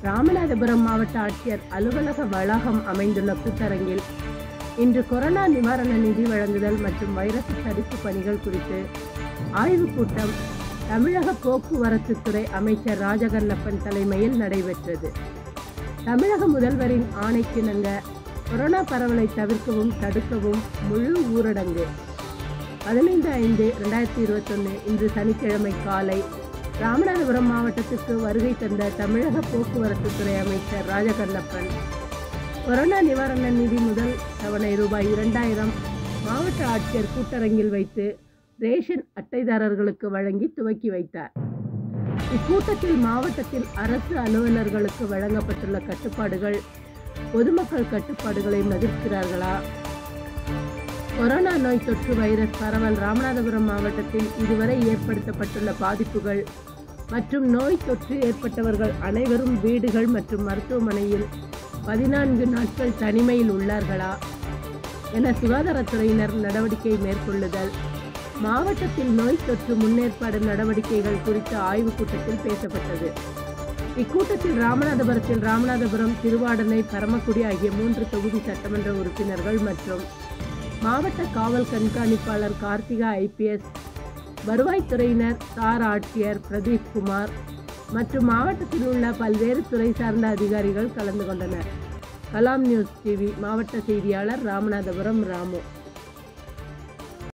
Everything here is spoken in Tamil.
ராமநாதபுரம் மாவட்ட ஆட்சியர் அலுவலக வளாகம் அமைந்துள்ள கூட்டரங்கில் இன்று கொரோனா நிவாரண நிதி வழங்குதல் மற்றும் வைரஸ் தடுப்பு பணிகள் குறித்து ஆய்வுக் கூட்டம் தமிழக போக்குவரத்து துறை அமைச்சர் ராஜகண்ணப்பன் தலைமையில் நடைபெற்றது தமிழக முதல்வரின் ஆணைக்கிணங்க கொரோனா பரவலை தவிர்க்கவும் தடுக்கவும் முழு ஊரடங்கு பதினைந்து ஐந்து ரெண்டாயிரத்தி இருபத்தொன்று இன்று சனிக்கிழமை காலை ராமநாதபுரம் மாவட்டத்துக்கு வருகை தந்த தமிழக போக்குவரத்து துறை அமைச்சர் ராஜகண்ணப்பன் கொரோனா நிவாரண நிதி முதல் தவணை ரூபாய் இரண்டாயிரம் மாவட்ட ஆட்சியர் கூட்டரங்கில் வைத்து ரேஷன் அட்டைதாரர்களுக்கு வழங்கி துவக்கி வைத்தார் இக்கூட்டத்தில் மாவட்டத்தில் அரசு அலுவலர்களுக்கு வழங்கப்பட்டுள்ள கட்டுப்பாடுகள் பொதுமக்கள் கட்டுப்பாடுகளை மதிக்கிறார்களா கொரோனா நோய் தொற்று வைரஸ் பரவல் ராமநாதபுரம் மாவட்டத்தில் இதுவரை ஏற்படுத்தப்பட்டுள்ள பாதிப்புகள் மற்றும் நோய் தொற்று ஏற்பட்டவர்கள் அனைவரும் வீடுகள் மற்றும் மருத்துவமனையில் பதினான்கு நாட்கள் தனிமையில் உள்ளார்களா என சுகாதாரத்துறையினர் நடவடிக்கை மேற்கொள்ளுதல் மாவட்டத்தில் நோய் தொற்று முன்னேற்பாடு நடவடிக்கைகள் குறித்த ஆய்வுக் கூட்டத்தில் பேசப்பட்டது இக்கூட்டத்தில் ராமநாதபுரத்தில் ராமநாதபுரம் திருவாடனை பரமக்குடி ஆகிய மூன்று தொகுதி சட்டமன்ற உறுப்பினர்கள் மற்றும் மாவட்ட காவல் கண்காணிப்பாளர் கார்த்திகா ஐபிஎஸ் வருவாய்த்துறையினர் சார் ஆட்சியர் பிரதீப் குமார் மற்றும் மாவட்டத்தில் உள்ள பல்வேறு துறை சார்ந்த அதிகாரிகள் கலந்து கொண்டனர் கலாம் நியூஸ் டிவி மாவட்ட செய்தியாளர் ராமநாதபுரம் ராமு